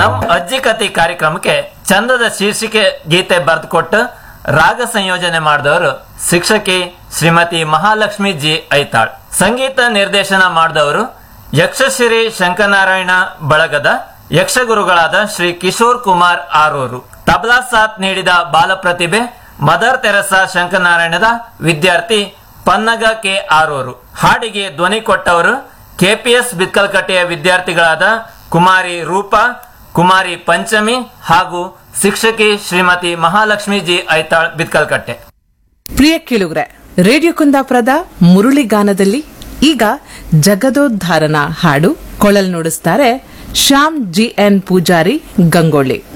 ನಮ್ ಅಜ್ಜಿ ಕತೆ ಕಾರ್ಯಕ್ರಮಕ್ಕೆ ಚಂದದ ಶೀರ್ಷಿಕೆ ಗೀತೆ ಬರೆದುಕೊಟ್ಟು ರಾಗ ಸಂಯೋಜನೆ ಮಾಡಿದವರು ಶಿಕ್ಷಕಿ ಶ್ರೀಮತಿ ಮಹಾಲಕ್ಷ್ಮಿ ಜಿ ಐತಾಳ್ ಸಂಗೀತ ನಿರ್ದೇಶನ ಮಾಡಿದವರು ಯಕ್ಷಶ್ರೀ ಶಂಕರನಾರಾಯಣ ಬಳಗದ ಯಕ್ಷಗುರುಗಳಾದ ಶ್ರೀ ಕಿಶೋರ್ ಕುಮಾರ್ ಆರೂರು ತಬಲಾ ಸಾಥ್ ನೀಡಿದ ಬಾಲಪ್ರತಿಭೆ ಮದರ್ ತೆರಸಾ ಶಂಕರನಾರಾಯಣದ ವಿದ್ಯಾರ್ಥಿ ಪನ್ನಗ ಕೆ ಆರೂರು ಹಾಡಿಗೆ ಧ್ವನಿ ಕೊಟ್ಟವರು ಕೆಪಿಎಸ್ ಬಿಕ್ಕಲ್ಕಟ್ಟೆಯ ವಿದ್ಯಾರ್ಥಿಗಳಾದ ಕುಮಾರಿ ರೂಪಾ ಕುಮಾರಿ ಪಂಚಮಿ ಹಾಗೂ ಶಿಕ್ಷಕಿ ಶ್ರೀಮತಿ ಮಹಾಲಕ್ಷ್ಮಿ ಜಿ ಐತಾಳ್ ಬಿತ್ಕಲ್ಕಟ್ಟೆ ಪ್ರಿಯ ಕೇಳುಗ್ರೆ ರೇಡಿಯೋ ಕುಂದಾಪುರದ ಮುರುಳಿ ಗಾನದಲ್ಲಿ ಈಗ ಜಗದೋದ್ಧಾರನ ಹಾಡು ಕೊಳಲ್ ನುಡಿಸ್ತಾರೆ ಶ್ಯಾಮ್ ಜಿ ಎನ್ ಪೂಜಾರಿ ಗಂಗೊಳ್ಳಿ